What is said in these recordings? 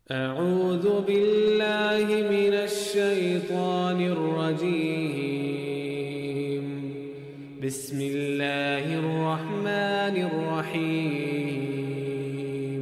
أعوذ بالله من الشيطان الرجيم بسم الله الرحمن الرحيم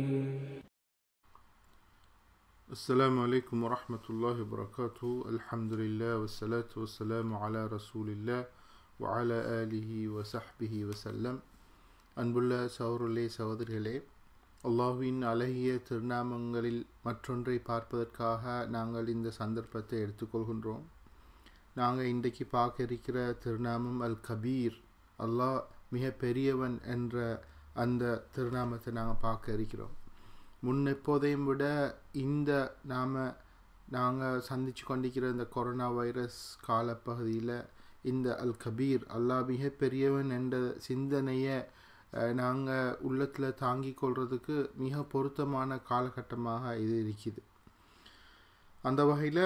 السلام عليكم ورحمة الله وبركاته الحمد لله والصلاة والسلام على رسول الله وعلى آله وصحبه وسلم அன்புள்ள சௌருலே சகோதரிகளே அல்லாஹ்வின் அழகிய திருநாமங்களில் மற்றொன்றை பார்ப்பதற்காக நாங்கள் இந்த சந்தர்ப்பத்தை எடுத்துக்கொள்கின்றோம் நாங்கள் இன்றைக்கு பார்க்க இருக்கிற திருநாமம் அல் கபீர் அல்லாஹ் மிக பெரியவன் என்ற அந்த திருநாமத்தை நாங்கள் பார்க்க இருக்கிறோம் முன் எப்போதையும் விட இந்த நாம் நாங்கள் சந்தித்து கொண்டிருக்கிற இந்த கொரோனா வைரஸ் காலப்பகுதியில் இந்த அல் கபீர் அல்லாஹ் மிக பெரியவன் என்ற சிந்தனையை நாங்கள் உள்ளத்தில் தாங்கிக் கொள்றதுக்கு மிக பொருத்தமான காலகட்டமாக இது இருக்குது அந்த வகையில்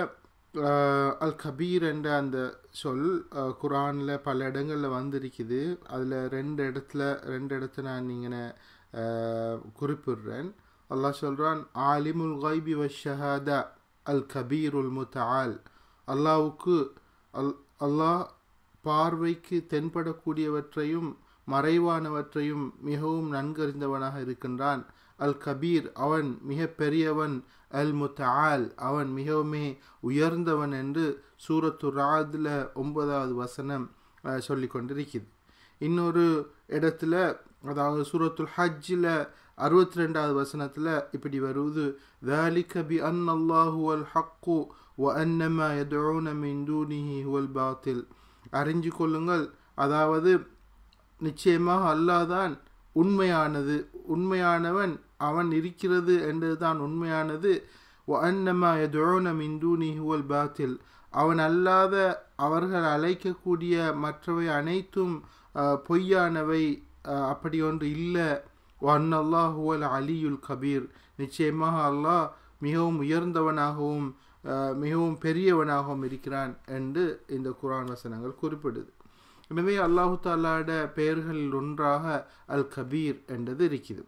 அல் கபீர் என்ற அந்த சொல் குரானில் பல இடங்களில் வந்திருக்குது அதில் ரெண்டு இடத்துல ரெண்டு இடத்த நான் நீங்கள் குறிப்பிடுறேன் அல்லாஹ் சொல்கிறான் ஆலிமுல் கைபி வஷஹாதா அல் கபீருல் முத்தால் அல்லாவுக்கு அல் அல்லாஹ் பார்வைக்கு தென்படக்கூடியவற்றையும் மறைவானவற்றையும் மிகவும் நன்கறிந்தவனாக இருக்கின்றான் அல் கபீர் அவன் மிக பெரியவன் அல் முத்தால் அவன் மிகவுமே உயர்ந்தவன் என்று சூரத்து ராதில் ஒன்பதாவது வசனம் சொல்லி கொண்டிருக்குது இன்னொரு இடத்துல அதாவது சூரத்துல் ஹஜ்ஜில் அறுபத்தி ரெண்டாவது வசனத்தில் இப்படி வருவது ذَلِكَ بِأَنَّ اللَّهُ هُوَ الْحَقُّ وَأَنَّمَا يَدْعُونَ مِن دُونِهِ هُوَ الْبَاطِلُ அறிஞ்சு கொள்ளுங்கள் அதாவது நிச்சயமாக அல்லாதான் உண்மையானது உண்மையானவன் அவன் இருக்கிறது என்றதுதான் உண்மையானது அன்னமா எதோன மிந்தூனி ஹுவல் பாத்தில் அவன் அல்லாத அவர்கள் அழைக்கக்கூடிய மற்றவை அனைத்தும் பொய்யானவை அப்படி ஒன்று இல்லை ஒன் அல்லாஹ் ஹுவல் அலியுல் கபீர் நிச்சயமாக அல்லாஹ் மிகவும் உயர்ந்தவனாகவும் மிகவும் பெரியவனாகவும் இருக்கிறான் என்று இந்த குரான் வசனங்கள் குறிப்பிடுது எனவே அல்லாஹு தாலாட பெயர்களில் ஒன்றாக அல் கபீர் என்றது இருக்குது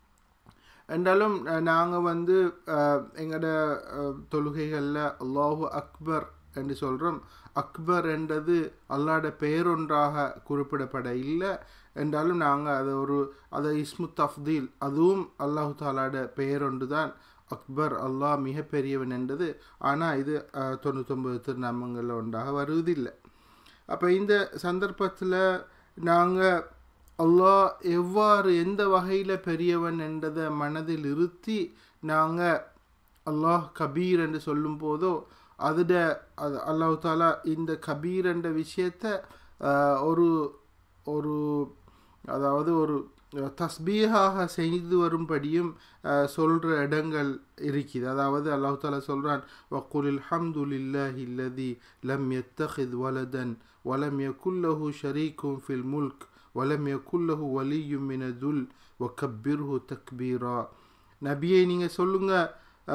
என்றாலும் நாங்கள் வந்து எங்களோட தொழுகைகளில் அல்லாஹு அக்பர் என்று சொல்கிறோம் அக்பர் என்றது அல்லாட பெயரொன்றாக குறிப்பிடப்பட இல்லை என்றாலும் நாங்கள் அதை ஒரு அதை இஸ்முத் அஃப்தீல் அதுவும் அல்லாஹு தாலாட பெயரொன்று தான் அக்பர் அல்லாஹ் மிகப்பெரியவன் என்றது ஆனால் இது தொண்ணூத்தொம்பது திருநாமங்களில் ஒன்றாக வருவதில்லை அப்போ இந்த சந்தர்ப்பத்தில் நாங்கள் அல்லாஹ் எவ்வாறு எந்த வகையில் பெரியவன் என்றதை மனதில் இருத்தி நாங்கள் அல்லாஹ் கபீர் என்று சொல்லும் போதோ அதில் அது அல்லாஹு தாலா இந்த கபீர் என்ற விஷயத்த ஒரு ஒரு அதாவது ஒரு தஸ்பீகாக செய்து வரும்படியும் சொல்கிற இடங்கள் இருக்குது அதாவது அல்லாஹு தாலா சொல்கிறான் வக்குலில் ஹம்துலில்லாஹி இல்லதி லம் எத்தஹித் வலதன் வலம் யகுல்லஹு ஷரீக்கும் ஃபில் முல்க் வலம் யகுல்லஹு வலியும் மினதுல் வக்கப்பிர்ஹு தக்பீரா நபியை நீங்கள் சொல்லுங்கள்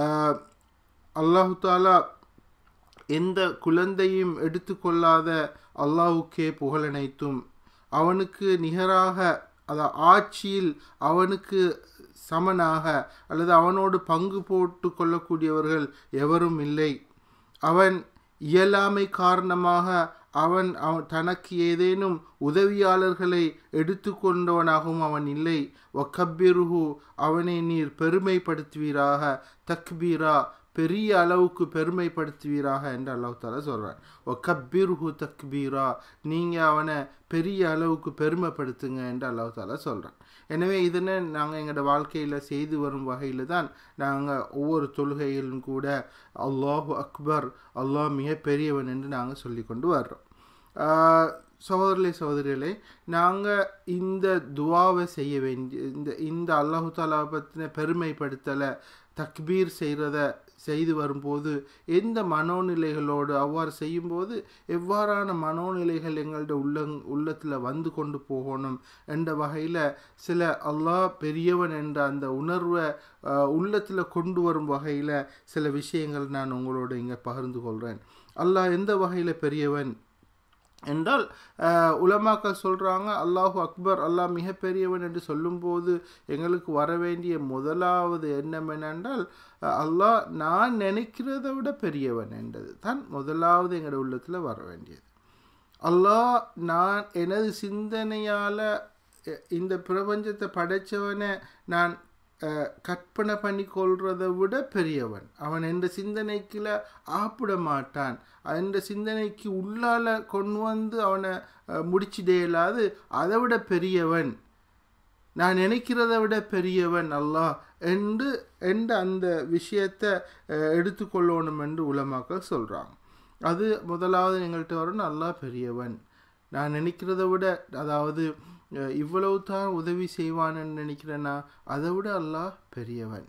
அல்லாஹு தாலா எந்த குழந்தையும் எடுத்துக்கொள்ளாத அல்லாஹுக்கே புகழனைத்தும் அவனுக்கு நிகராக அத ஆட்சியில் அவனுக்கு சமனாக அல்லது அவனோடு பங்கு போட்டு கொள்ளக்கூடியவர்கள் எவரும் இல்லை அவன் இயலாமை காரணமாக அவன் அவன் தனக்கு ஏதேனும் உதவியாளர்களை எடுத்துக்கொண்டவனாகவும் அவன் இல்லை ஒக்கப்பிருஹு அவனை நீர் பெருமைப்படுத்துவீராக தக்பீரா பெரிய அளவுக்கு பெருமைப்படுத்துவீராக என்று அல்லாஹ் தாலா சொல்கிறான் ஒ கப்பீர்ஹு தக்பீரா நீங்கள் அவனை பெரிய அளவுக்கு பெருமைப்படுத்துங்க என்று அல்லாஹ் தாலா சொல்கிறான் எனவே இதனை நாங்கள் எங்களோட வாழ்க்கையில் செய்து வரும் வகையில் தான் நாங்கள் ஒவ்வொரு தொழுகையிலும் கூட அல்லாஹு அக்பர் அல்லாஹ் மிக பெரியவன் என்று நாங்கள் சொல்லி கொண்டு வர்றோம் சகோதரர்களே சகோதரிகளே நாங்கள் இந்த துவாவை செய்ய வேண்டிய இந்த இந்த அல்லாஹு தாலா பற்றின பெருமைப்படுத்தலை தக்பீர் செய்கிறத செய்து வரும்போது எந்த மனோநிலைகளோடு அவ்வாறு செய்யும்போது எவ்வாறான மனோநிலைகள் எங்கள்ட உள்ள உள்ளத்தில் வந்து கொண்டு போகணும் என்ற வகையில் சில அல்லாஹ் பெரியவன் என்ற அந்த உணர்வை உள்ளத்தில் கொண்டு வரும் வகையில் சில விஷயங்கள் நான் உங்களோட இங்கே பகிர்ந்து கொள்கிறேன் அல்லாஹ் எந்த வகையில் பெரியவன் என்றால் அஹ், உலமாக்கள் சொல்கிறாங்க அல்லாஹு அக்பர் அல்லாஹ் மிகப்பெரியவன் என்று சொல்லும்போது எங்களுக்கு வர வேண்டிய முதலாவது எண்ணம் என்னென்றால் அஹ், அல்லாஹ் நான் நினைக்கிறதை விட பெரியவன் என்றது தான் முதலாவது எங்களோட உள்ளத்தில் வர வேண்டியது அல்லாஹ் நான் எனது சிந்தனையால் இந்த பிரபஞ்சத்தை படைச்சவனை நான் அஹ், கற்பனை பண்ணி கொள்றதை விட பெரியவன் அவன் எந்த சிந்தனைக்குள்ள ஆப்பிட மாட்டான் அந்த சிந்தனைக்கு உள்ளால கொண்டு வந்து அவனை அஹ், முடிச்சிடே இல்லாது அதை விட பெரியவன் நான் நினைக்கிறதை விட பெரியவன் அல்லாஹ் என்று என்ற அந்த விஷயத்தை அஹ், எடுத்துக்கொள்ளணும் என்று உலமாக்கள் சொல்கிறாங்க அது முதலாவது எங்கள்கிட்ட வரணும் அல்லாஹ் பெரியவன் நான் நினைக்கிறத விட அதாவது அஹ், இவ்வளவு தான் உதவி செய்வான்னு நினைக்கிறேன்னா அதை விட அல்லாஹ் பெரியவன்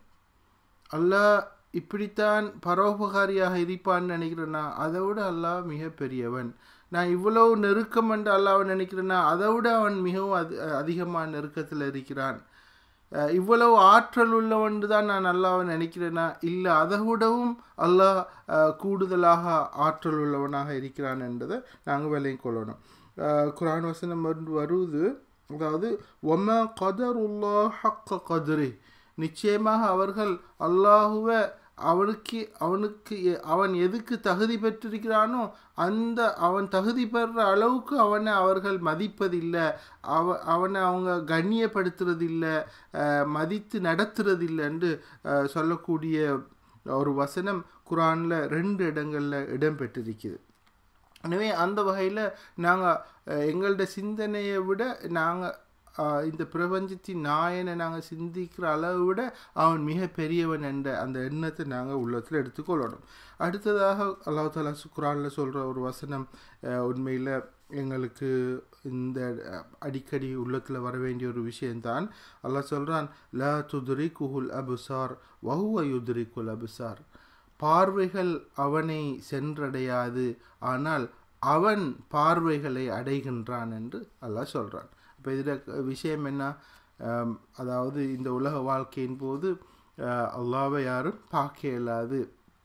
அல்லாஹ் இப்படித்தான் பரோபகாரியாக இருப்பான்னு நினைக்கிறேன்னா அதை விட அல்லாஹ் மிக பெரியவன் நான் இவ்வளவு நெருக்கம் என்று அல்லாஹ் நினைக்கிறேன்னா அதை விட அவன் மிகவும் அது அதிகமான நெருக்கத்தில் இருக்கிறான் அஹ் இவ்வளவு ஆற்றல் உள்ளவன் தான் நான் அல்லாஹ்வை நினைக்கிறேனா இல்லை அதை விடவும் அல்லாஹ் அஹ், கூடுதலாக ஆற்றல் உள்ளவனாக இருக்கிறான் என்பதை நாங்கள் விலையும் கொள்ளணும் அஹ், குர்ஆன் வசனம் வந்து வருது அதாவது ஒம கதருல்லா ஹக்க கதிரி நிச்சயமாக அவர்கள் அல்லாஹுவை அவனுக்கு அவனுக்கு எ- அவன் எதுக்கு தகுதி பெற்றிருக்கிறானோ அந்த அவன் தகுதி பெறுற அளவுக்கு அவனை அவர்கள் மதிப்பதில்லை அவ அவனை அவங்க கண்ணியப்படுத்துறதில்லை அஹ், மதித்து நடத்துறதில்லை என்று அஹ், சொல்லக்கூடிய ஒரு வசனம் குரானில் ரெண்டு இடங்களில் இடம்பெற்றிருக்குது எனவே அந்த வகையில் நாங்கள் எங்களோட சிந்தனையை விட நாங்கள் இந்த பிரபஞ்சத்தின் நாயனை நாங்கள் சிந்திக்கிற அளவை விட அவன் மிக பெரியவன் என்ற அந்த எண்ணத்தை நாங்கள் உள்ளத்தில் எடுத்துக்கொள்ளணும் அடுத்ததாக அல்லாஹ் தாலா குரானில் சொல்கிற ஒரு வசனம் உண்மையில் எங்களுக்கு இந்த அஹ், அடிக்கடி உள்ளத்தில் வர வேண்டிய ஒரு விஷயம்தான் அல்லாஹ் சொல்கிறான் ல துதுரி குஹுல் அபுசார் வஹுவ யுதுரி குல் அபுசார் பார்வைகள் அவனை சென்றடையாது ஆனால் அவன் பார்வைகளை அடைகின்றான் என்று அல்லாஹ் சொல்கிறான் இப்போ இதில் விஷயம் என்ன ஆம், அதாவது இந்த உலக வாழ்க்கையின் போது அஹ், அல்லாவை யாரும் பார்க்க இயலாது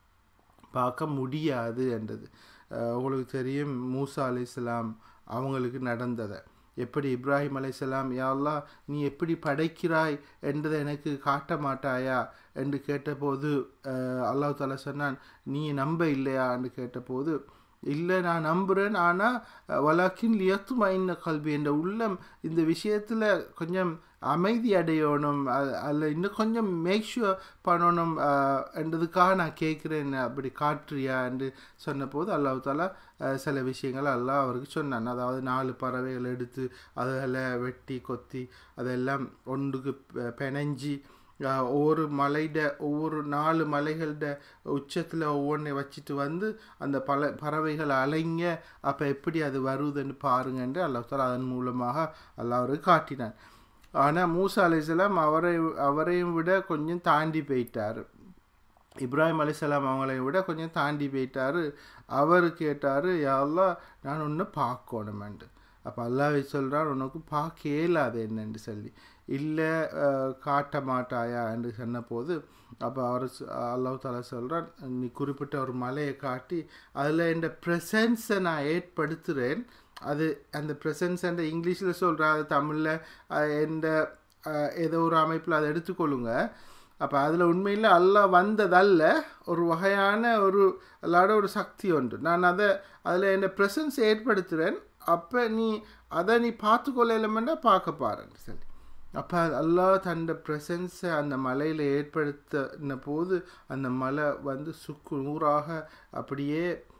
பார்க்க முடியாது என்றது அஹ், உங்களுக்கு தெரியும் மூசா அலைஹிஸ்ஸலாம் அவங்களுக்கு நடந்ததை எப்படி இப்ராஹிம் அலைஹிஸ்ஸலாம் யா அல்லாஹ் நீ எப்படி படைக்கிறாய் என்றதை எனக்கு காட்ட மாட்டாயா என்று கேட்டபோது அஹ், அல்லாஹ் தாலா சொன்னான் நீ நம்ப இல்லையா என்று கேட்டபோது இல்லை நான் நம்புகிறேன் ஆனால் வலாக்கின் லியத்துமா இன்ன கல்வி என்ற உள்ளம் இந்த விஷயத்தில் கொஞ்சம் அமைதி அடையணும் அ- அதில் இன்னும் கொஞ்சம் மேக் ஷுவர் பண்ணணும் அஹ், என்றதுக்காக நான் கேட்குறேன் அப்படி காட்டுறியா என்று சொன்னபோது அல்லாஹ் தாலா அஹ், சில விஷயங்களை அல்லாஹ் அவருக்கு சொன்னான் அதாவது நாலு பறவைகள் எடுத்து அதில் வெட்டி கொத்தி அதெல்லாம் ஒன்றுக்கு பெ- பிணைஞ்சி அஹ், ஒவ்வொரு மலைட ஒவ்வொரு நாலு மலைகளோட உச்சத்தில் ஒவ்வொன்றை வச்சுட்டு வந்து அந்த பல பறவைகள் அலைங்க அப்போ எப்படி அது வருதுன்னு பாருங்கன்று அல்லாஹ் தாலா அதன் மூலமாக அல்லாஹ் அவருக்கு காட்டினான் ஆனால் மூசா அலைஹிஸ்ஸலாம் அவரை அவரையும் விட கொஞ்சம் தாண்டி போயிட்டார் இப்ராஹிம் அலைஹிஸ்ஸலாம் அவங்களையும் விட கொஞ்சம் தாண்டி போயிட்டாரு அவர் கேட்டார் யாரெல்லாம் நான் ஒன்று பார்க்கணுமெண்டு அப்போ அல்லாஹ் சொல்கிறார் உனக்கு பார்க்க இயலாது என்னன்னு சொல்லி இல்லை காட்ட மாட்டாயா என்று சொன்னபோது அப்போ அவர் சொ- அல்லாஹ் தாலா சொல்கிறான் நீ குறிப்பிட்ட ஒரு மலையை காட்டி அதில் இந்த ப்ரெசன்ஸை நான் ஏற்படுத்துகிறேன் அது அந்த ப்ரெசன்ஸ் என்ற இங்கிலீஷில் சொல்கிறேன் அது தமிழில் எந்த அஹ், ஏதோ ஒரு அமைப்பில் அதை எடுத்துக்கொள்ளுங்க அப்போ அதில் உண்மையில் அல்லாஹ் வந்ததல்ல ஒரு வகையான ஒரு அல்லாட ஒரு சக்தி ஒன்று நான் அதை அதில் என் ப்ரெசன்ஸ் ஏற்படுத்துகிறேன் அப்போ நீ அதை நீ பார்த்துக்கொள்ளலமெண்டா பார்க்க பாருன்னு சொல்லி அப்போ அல்லாஹ் தன்னோட ப்ரெசன்ஸை அந்த மலையில் ஏற்படுத்தின போது அந்த மலை வந்து சுக்கு நூறாக அப்படியே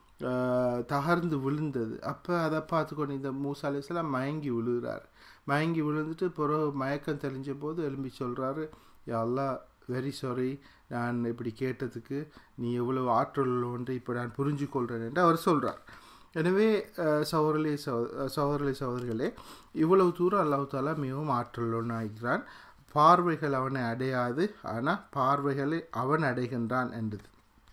ஆஹ், தகர்ந்து விழுந்தது அப்போ அதை பார்த்துக்கொண்டு இந்த மூசா அலைஹிஸ்ஸலாம் மயங்கி விழுகிறார் மயங்கி விழுந்துட்டு பிறகு மயக்கம் தெளிஞ்ச போது எழும்பி சொல்கிறாரு யா அல்லாஹ் வெரி சாரி நான் இப்படி கேட்டதுக்கு நீ எவ்வளவு ஆற்றல் உள்ளவன்று இப்போ நான் புரிஞ்சு கொள்கிறேன் என்று அவர் சொல்கிறார் எனவே சௌரலி சௌரலி சகோதரிகளே இவ்வளவு தூரம் அல்லாஹ் தாலா மிகவும் ஆற்றல் ஆகிறான் பார்வைகள் அவனை அடையாது ஆனால் பார்வைகளை அவன் அடைகின்றான் என்றது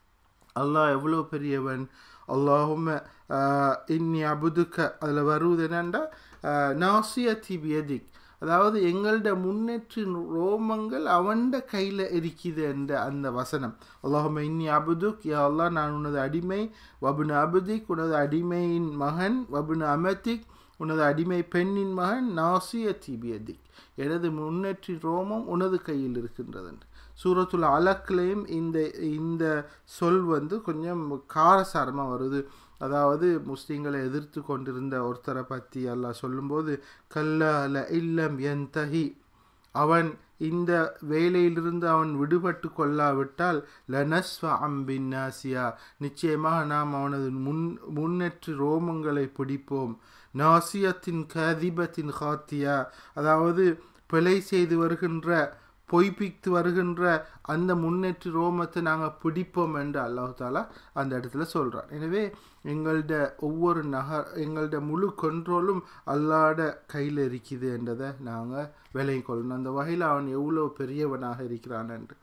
அல்லாஹ் எவ்வளோ பெரியவன் அல்லாஹும் இன்னி அபுதுக்க அதில் வருவது என்னென்னா நாசியத்தி பியதிக் அதாவது எங்களோட முன்னேற்றின் ரோமங்கள் அவன்ட கையில் இருக்குது என்ற அந்த வசனம் அல்லாஹும இன்னி அபுதுக் யா அல்லாஹ் நான் உனது அடிமை வபுன அபுதிக் உனது அடிமையின் மகன் வபுன அமத்திக் உனது அடிமை பெண்ணின் மகன் நாசிய தீபியதிக் எனது முன்னேற்றி ரோமம் உனது கையில் இருக்கின்றது என்று சூரத்துல் அலக்லேயும் இந்த இந்த சொல் வந்து கொஞ்சம் காரசாரமாக வருது அதாவது முஸ்லீம்களை எதிர்த்து கொண்டிருந்த ஒருத்தரை பற்றி அல்லாஹ் சொல்லும்போது கல்ல இல்லம் என் தஹி அவன் இந்த வேலையிலிருந்து அவன் விடுபட்டு கொள்ளாவிட்டால் லனஸ்வ அம்பின் நாசியா நிச்சயமாக நாம் அவனது முன் முன்னேற்று ரோமங்களை பிடிப்போம் நாசியத்தின் கதிபத்தின் ஹாத்தியா அதாவது பிழை செய்து வருகின்ற பொய்ப்பித்து வருகின்ற அந்த முன்னேற்ற ரோமத்தை நாங்கள் பிடிப்போம் என்று அல்லாஹு தாலா அந்த இடத்துல சொல்கிறார் எனவே எங்கள்ட ஒவ்வொரு நகர் எங்கள்ட முழு கண்ட்ரோலும் அல்லாட கையில் இருக்குது என்றதை நாங்கள் விலகி கொள்ளணும் அந்த வகையில் அவன் எவ்வளோ பெரியவனாக இருக்கிறான் என்று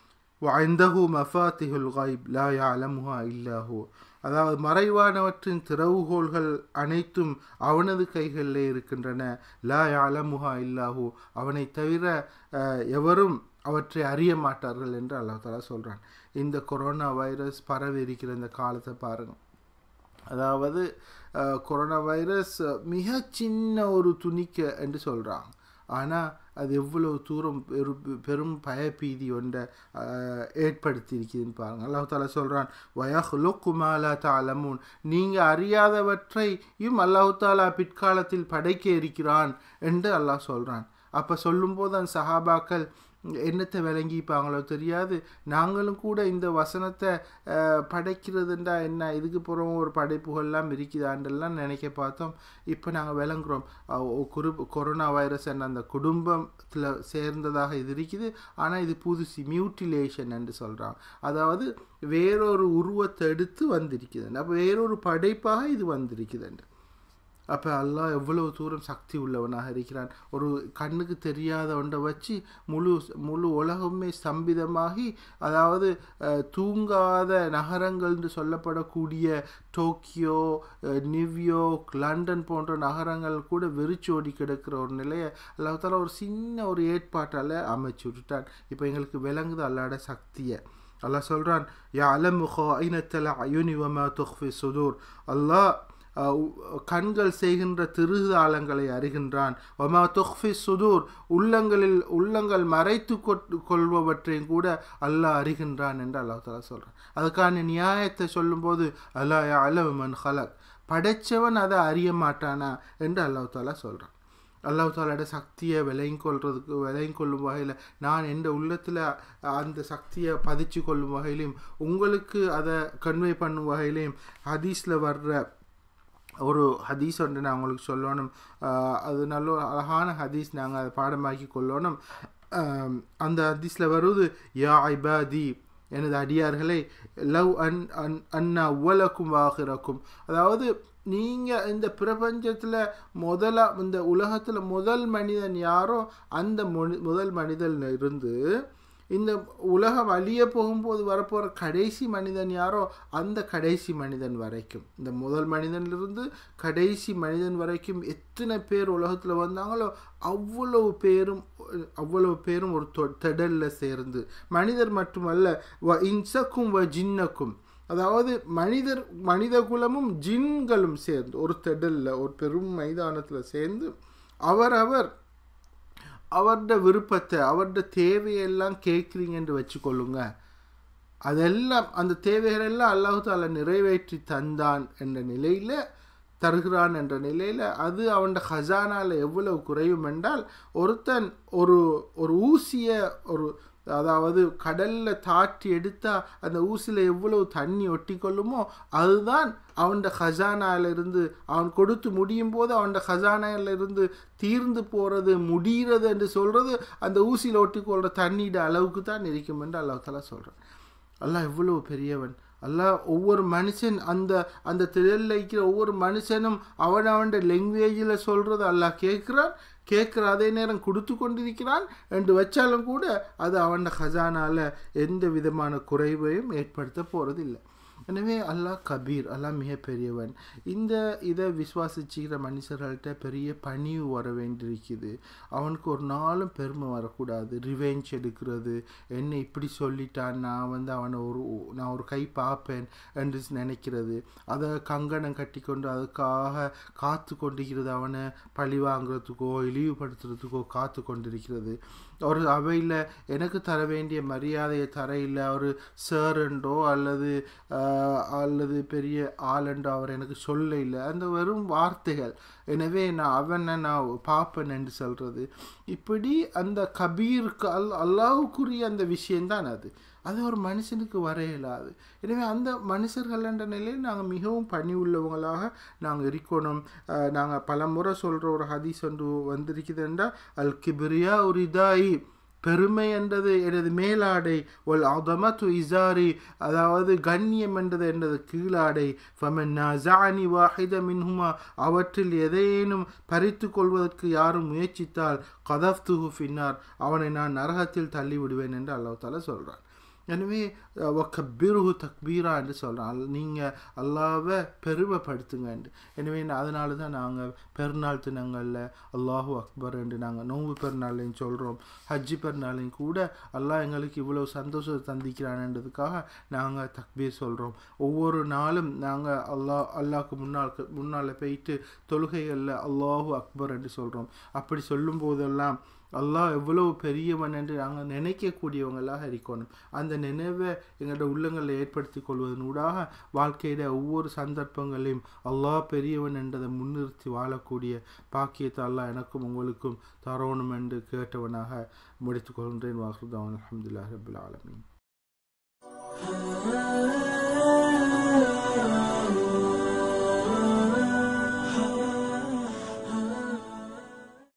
வந்தஹு மஃபாத்திஹுல் காய்ப் லா யாலமுஹா இல்லாஹூ அதாவது மறைவானவற்றின் திறவுகோள்கள் அனைத்தும் அவனது கைகளிலே இருக்கின்றன லா யாலமுஹா இல்லாஹூ அவனை தவிர எவரும் அவற்றை அறிய மாட்டார்கள் என்று அல்லாஹ் தாலா சொல்கிறான் இந்த கொரோனா வைரஸ் பரவி இருக்கிற இந்த காலத்தை பாருங்கள் அதாவது கொரோனா வைரஸ் மிக சின்ன ஒரு துணிக்க என்று சொல்கிறாங்க ஆனால் அது எவ்வளவு தூரம் பெரு பெரும் பயபீதி ஒன்றை ஏற்படுத்தி இருக்குதுன்னு பாருங்கள் அல்லாஹ் தாலா சொல்கிறான் வயஹ்லு குமாலா தாலமூன் நீங்கள் அறியாதவற்றையும் அல்லாஹு தாலா பிற்காலத்தில் படைக்க இருக்கிறான் என்று அல்லாஹ் சொல்கிறான் அப்போ சொல்லும்போது அந்த சஹாபாக்கள் என்னத்தை விளங்கிப்பாங்களோ தெரியாது நாங்களும் கூட இந்த வசனத்தை படைக்கிறதுண்டா என்ன இதுக்கு போகிறோம் ஒரு படைப்புகள்லாம் இருக்குதாண்டெல்லாம் நினைக்க பார்த்தோம் இப்போ நாங்கள் விளங்குறோம் குரு கொரோனா வைரஸ் என்ன அந்த குடும்பத்தில் சேர்ந்ததாக இது இருக்குது ஆனால் இது புதுசு மியூட்டிலேஷன் என்று சொல்கிறான் அதாவது வேறொரு உருவத்தை எடுத்து வந்திருக்குது அப்போ வேறொரு படைப்பாக இது வந்திருக்குதுண்டு அப்போ அல்லாஹ் எவ்வளவு தூரம் சக்தி உள்ளவனாக இருக்கிறான் ஒரு கண்ணுக்கு தெரியாத ஒன்றை வச்சு முழு முழு உலகமே ஸ்தம்பிதமாகி அதாவது தூங்காத நகரங்கள் என்று சொல்லப்படக்கூடிய டோக்கியோ நியூயார்க் லண்டன் போன்ற நகரங்கள் கூட வெறிச்சோடி கிடக்கிற ஒரு நிலையை அல்லாத்தால ஒரு சின்ன ஒரு ஏற்பாட்டால் அமைச்சு விட்டுட்டான் இப்போ எங்களுக்கு விளங்குது அல்லாட சக்தியை அல்லாஹ் சொல்கிறான் யா அலம் ஐனத்தல அயுனி வமா துஃபி சுதூர் அல்லாஹ் கண்கள் செய்கின்ற திருதாளங்களை அறிகின்றான் ஒமா தொஹ்ஃபி சுதூர் உள்ளங்களில் உள்ளங்கள் மறைத்து கொள்பவற்றையும் கூட அல்லாஹ் அறிகின்றான் என்று அல்லாஹ் தாலா சொல்கிறான் அதுக்கான நியாயத்தை சொல்லும்போது அல்லாஹ் அலவு மன் ஹலக் படைச்சவன் அதை அறிய மாட்டானா என்று அல்லாஹ் தாலா சொல்கிறான் அல்லாஹ் தாலோட சக்தியை விலையும் கொள்றதுக்கு விலையும் கொள்ளும் வகையில் நான் எந்த உள்ளத்தில் அந்த சக்தியை பதிச்சு கொள்ளும் வகையிலையும் உங்களுக்கு அதை கன்வே பண்ணும் வகையிலையும் ஹதீஸில் வர்ற ஒரு ஹதீஸ் ஒன்று நான் உங்களுக்கு சொல்லணும் அது நல்ல ஒரு அழகான ஹதீஸ் நாங்கள் அதை பாடமாக்கி கொள்ளணும் அந்த ஹதீஸில் வருவது யா ஐபாதி எனது அடியார்களை லவ் அன் அன் அண்ணா உவலக்கும் வாகிறக்கும் அதாவது நீங்கள் இந்த பிரபஞ்சத்தில் முதலா இந்த உலகத்தில் முதல் மனிதன் யாரோ அந்த மொழி முதல் மனிதன் இருந்து இந்த உலகம் அழிய போகும்போது வரப்போகிற கடைசி மனிதன் யாரோ அந்த கடைசி மனிதன் வரைக்கும் இந்த முதல் மனிதனிலிருந்து கடைசி மனிதன் வரைக்கும் எத்தனை பேர் உலகத்தில் வந்தாங்களோ அவ்வளவு பேரும் அவ்வளவு பேரும் ஒரு திடலில் சேர்ந்து மனிதர் மட்டுமல்ல வ இன்சக்கும் வ ஜின்னக்கும் அதாவது மனிதர் மனித குலமும் ஜின்களும் சேர்ந்து ஒரு திடலில் ஒரு பெரும் மைதானத்தில் சேர்ந்து அவரவர் அவரோட விருப்பத்தை அவரோட தேவையெல்லாம் கேட்குறீங்கன்னு வச்சுக்கொள்ளுங்க அதெல்லாம் அந்த தேவைகளெல்லாம் அல்லாஹு தாலா நிறைவேற்றி தந்தான் என்ற நிலையில் தருகிறான் என்ற நிலையில் அது அவன் ஹசானால எவ்வளவு குறையும் என்றால் ஒருத்தன் ஒரு ஒரு ஊசியை ஒரு அதாவது கடலில் தாட்டி எடுத்தால் அந்த ஊசியில் எவ்வளவு தண்ணி ஒட்டி கொள்ளுமோ அதுதான் அவன் ஹசானாலிருந்து அவன் கொடுத்து முடியும் போது அவன் ஹசானாலிருந்து தீர்ந்து போகிறது முடிகிறது என்று சொல்கிறது அந்த ஊசியில் ஒட்டி கொள்கிற தண்ணியோட அளவுக்கு தான் இருக்கும் என்று அல்லாஹ் தாலா சொல்கிறான் அல்லாஹ் எவ்வளவு பெரியவன் அல்லாஹ் ஒவ்வொரு மனுஷன் அந்த அந்த திடலில் இருக்கிற ஒவ்வொரு மனுஷனும் அவன் அவன் லாங்குவேஜில் சொல்கிறது அல்லாஹ் கேட்குறான் கேட்குற அதே நேரம் கொடுத்து கொண்டிருக்கிறான் என்று வச்சாலும் கூட அது அவன் ஹசானால எந்த விதமான குறைவையும் ஏற்படுத்த போகிறது இல்லை எனவே அல்லாஹ் கபீர் அல்லாஹ் மிக பெரியவன் இந்த இதை விசுவாசிச்சுக்கிற மனுஷர்கள்ட்ட பெரிய பணிவு வர வேண்டியிருக்குது அவனுக்கு ஒரு நாளும் பெருமை வரக்கூடாது ரிவெஞ்ச் எடுக்கிறது என்ன இப்படி சொல்லிட்டான் நான் வந்து அவனை ஒரு நான் ஒரு கை பார்ப்பேன் என்று நினைக்கிறது அதை கங்கணம் கட்டி கொண்டு அதுக்காக காத்து கொண்டிருக்கிறது அவனை பழி வாங்குறதுக்கோ இழிவுபடுத்துறதுக்கோ காத்து கொண்டிருக்கிறது ஒரு அவையில் எனக்கு தர வேண்டிய மரியாதையை தர இல்லை ஒரு சேரண்டோ அல்லது ஆஹ், அல்லது பெரிய ஆளண்டோ அவர் எனக்கு சொல்ல இல்லை அந்த வெறும் வார்த்தைகள் எனவே நான் அவனை நான் பார்ப்பேன் என்று சொல்கிறது இப்படி அந்த கபீருக்கு அல் அல்லாவுக்குரிய அந்த விஷயம்தான் அது அது ஒரு மனுஷனுக்கு வர இயலாது எனவே அந்த மனுஷர்கள் என்ற நிலையில் நாங்கள் மிகவும் பணி உள்ளவங்களாக நாங்கள் இருக்கணும் நாங்கள் பல முறை சொல்கிற ஒரு ஹதீஸ் ஒன்று வந்திருக்குது என்றால் அல் கிபிரியா உரிதாயி பெருமை என்றது எனது மேலாடை ஒல் அதமத்து இசாரி அதாவது கண்ணியம் என்றது எனது கீழாடை ஃபமன் நசானி வாஹித மின்ஹுமா அவற்றில் எதையேனும் பறித்து கொள்வதற்கு யாரும் முயற்சித்தால் கதஃப்துஹு ஃபின்னார் அவனை நான் நரகத்தில் தள்ளி விடுவேன் என்று அல்லாஹ் தாலா சொல்கிறான் எனவே ஒக்கபிருஹு தக்பீரா என்று சொல்கிறான் நீங்கள் அல்லாவை பெருமைப்படுத்துங்க என்று எனவே அதனால தான் நாங்கள் பெருநாள் தினங்களில் அல்லாஹூ அக்பர் என்று நாங்கள் நோன்பு பெருநாளையும் சொல்கிறோம் ஹஜ்ஜி பெருநாளையும் கூட அல்லாஹ் எங்களுக்கு இவ்வளோ சந்தோஷத்தை தந்திக்கிறான்ன்றதுக்காக நாங்கள் தக்பீர் சொல்கிறோம் ஒவ்வொரு நாளும் நாங்கள் அல்லாஹ் அல்லாஹ்க்கு முன்னால் முன்னால் போயிட்டு தொழுகைகளில் அல்லாஹூ அக்பர் என்று சொல்கிறோம் அப்படி சொல்லும் போதெல்லாம் அல்லாஹ் எவ்வளவு பெரியவன் என்று நாங்கள் நினைக்கக்கூடியவங்களாக இருக்கணும் அந்த நினைவை எங்களோட உள்ளங்களில் ஏற்படுத்தி கொள்வதனூடாக வாழ்க்கையில ஒவ்வொரு சந்தர்ப்பங்களையும் அல்லாஹ் பெரியவன் என்றதை முன்னிறுத்தி வாழக்கூடிய பாக்கியத்தை அல்லாஹ் எனக்கும் உங்களுக்கும் தரணும் என்று கேட்டவனாக முடித்துக் கொள்கின்றேன் வாசுதான் அலமதுல்லா ரபுல் ஆலமீன்